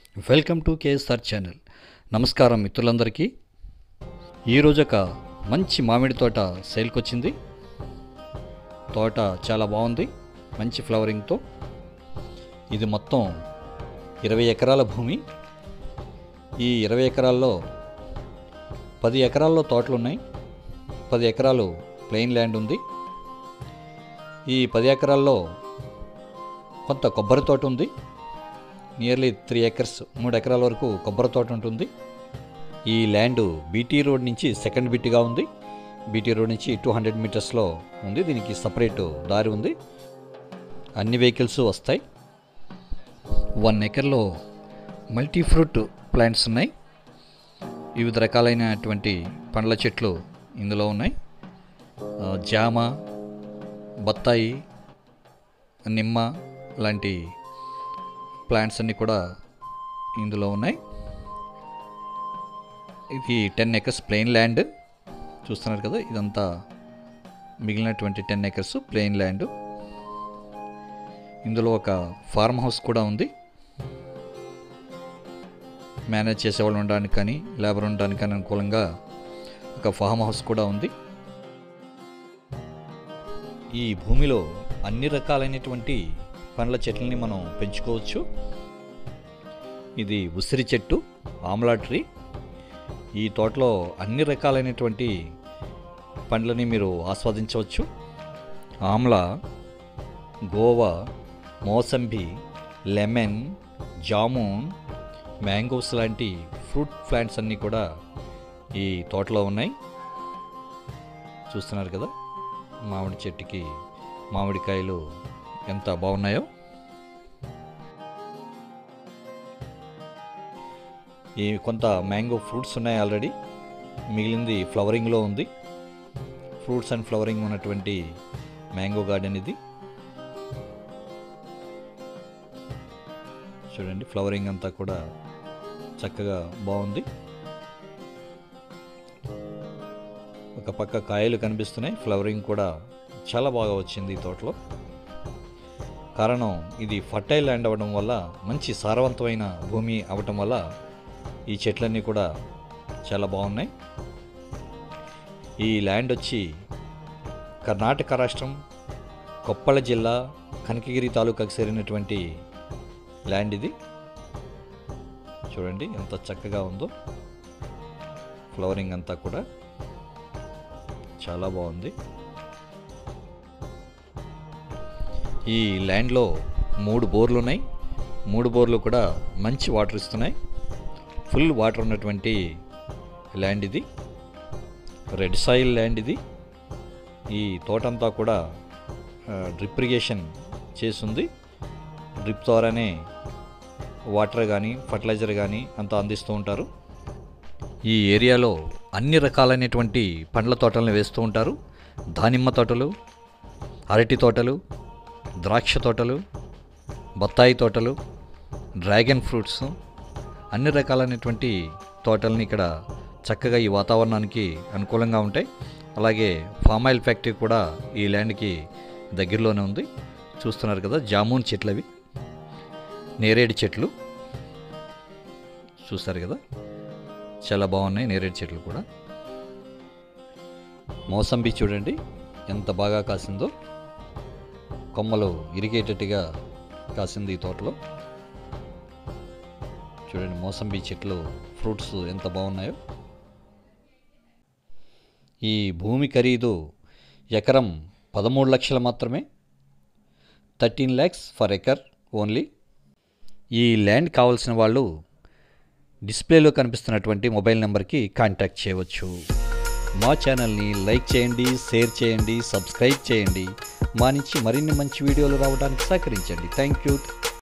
welcome to KSR channel నమస్కారం మిత్రులందరికీ ఈరోజు ఒక మంచి మామిడి తోట సేల్కి వచ్చింది తోట చాలా బాగుంది మంచి ఫ్లవరింగ్తో ఇది మొత్తం ఇరవై ఎకరాల భూమి ఈ ఇరవై ఎకరాల్లో పది ఎకరాల్లో తోటలు ఉన్నాయి పది ఎకరాలు ప్లెయిన్ ల్యాండ్ ఉంది ఈ పది ఎకరాల్లో కొంత కొబ్బరి తోట ఉంది నియర్లీ త్రీ ఎకర్స్ మూడు ఎకరాల వరకు కొబ్బరి తోట ఉంటుంది ఈ ల్యాండ్ బీటీ రోడ్ నుంచి సెకండ్ బిట్గా ఉంది బీటీ రోడ్ నుంచి టూ హండ్రెడ్ మీటర్స్లో ఉంది దీనికి సపరేట్ దారి ఉంది అన్ని వెహికల్స్ వస్తాయి వన్ ఎకర్లో మల్టీ ఫ్రూట్ ప్లాంట్స్ ఉన్నాయి వివిధ రకాలైనటువంటి పండ్ల చెట్లు ఇందులో ఉన్నాయి ఆ, జామ బత్తాయి నిమ్మ లాంటి ప్లాంట్స్ అన్నీ కూడా ఇందులో ఉన్నాయి ఇది టెన్ ఎకర్స్ ప్లెయిన్ ల్యాండ్ చూస్తున్నారు కదా ఇదంతా మిగిలినటువంటి టెన్ ఎకర్స్ ప్లెయిన్ ల్యాండ్ ఇందులో ఒక ఫార్మ్ హౌస్ కూడా ఉంది మేనేజ్ చేసేవాళ్ళు ఉండడానికి కానీ లేబర్ ఉండడానికి కానీ అనుకూలంగా ఒక ఫామ్ హౌస్ కూడా ఉంది ఈ భూమిలో అన్ని రకాలైనటువంటి పండ్ల చెట్లని మనం పెంచుకోవచ్చు ఇది ఉసిరి చెట్టు ఆమ్లా ట్రీ ఈ తోటలో అన్ని రకాలైనటువంటి పండ్లని మీరు ఆస్వాదించవచ్చు amla guava mosambi lemon jamun mangoes లాంటి ఫ్రూట్ ప్లాంట్స్ అన్నీ కూడా ఈ తోటలో ఉన్నాయి చూస్తున్నారు కదా మామిడి చెట్టుకి మామిడికాయలు ఎంత బాగున్నాయో ఈ కొంత మ్యాంగో ఫ్రూట్స్ ఉన్నాయి ఆల్రెడీ మిగిలింది ఫ్లవరింగ్లో ఉంది ఫ్రూట్స్ అండ్ ఫ్లవరింగ్ ఉన్నటువంటి మ్యాంగో గార్డెన్ ఇది చూడండి ఫ్లవరింగ్ అంతా కూడా చక్కగా బాగుంది ఒక పక్క కాయలు కనిపిస్తున్నాయి ఫ్లవరింగ్ కూడా చాలా బాగా వచ్చింది ఈ తోటలో కారణం ఇది ఫర్టైల్ ల్యాండ్ అవ్వడం వల్ల మంచి సారవంతమైన భూమి అవ్వటం వల్ల ఈ చెట్లన్నీ కూడా చాలా బాగున్నాయి ఈ ల్యాండ్ వచ్చి కర్ణాటక రాష్ట్రం కొప్పల జిల్లా కనకగిరి తాలూకాకు చేరినటువంటి ల్యాండ్ ఇది చూడండి ఎంత చక్కగా ఉందో ఫ్లవరింగ్ అంతా కూడా చాలా బాగుంది ఈ ల్యాండ్లో మూడు బోర్లు ఉన్నాయి మూడు బోర్లు కూడా మంచి వాటర్ ఇస్తున్నాయి ఫుల్ వాటర్ ఉన్నటువంటి ల్యాండ్ ఇది రెడ్ సాయిల్ ల్యాండ్ ఇది ఈ తోటంతా కూడా డ్రిప్ ఇరిగేషన్ చేసింది డ్రిప్ ద్వారానే వాటర్ కానీ ఫర్టిలైజర్ కానీ అంతా అందిస్తూ ఉంటారు ఈ ఏరియాలో అన్ని రకాలైనటువంటి పండ్ల తోటలను వేస్తూ ఉంటారు దానిమ్మ తోటలు అరటి తోటలు ద్రాక్ష తోటలు బత్తాయి తోటలు డ్రాగన్ ఫ్రూట్స్ అన్ని రకాలైనటువంటి తోటల్ని ఇక్కడ చక్కగా ఈ వాతావరణానికి అనుకూలంగా ఉంటాయి అలాగే ఫామ్ ఆయిల్ ఫ్యాక్టరీ కూడా ఈ ల్యాండ్కి దగ్గరలోనే ఉంది చూస్తున్నారు కదా జామున్ చెట్లు అవి నేరేడు చెట్లు చూస్తారు కదా చాలా బాగున్నాయి నేరేడు చెట్లు కూడా మోసంబి చూడండి ఎంత బాగా కాసిందో కొమ్మలు ఇరిగేటట్టుగా కాసింది ఈ తోటలో చూడండి మోసంబి చెట్లు ఫ్రూట్స్ ఎంత బాగున్నాయో ఈ భూమి ఖరీదు ఎకరం పదమూడు లక్షలు మాత్రమే thirteen lakhs for acre only ఈ ల్యాండ్ కావాల్సిన వాళ్ళు డిస్ప్లేలో కనిపిస్తున్నటువంటి మొబైల్ నెంబర్కి కాంటాక్ట్ చేయవచ్చు మా ఛానల్ని లైక్ చేయండి షేర్ చేయండి సబ్స్క్రైబ్ చేయండి మా నుంచి మరిన్ని మంచి వీడియోలు రావడానికి సహకరించండి థ్యాంక్ యూ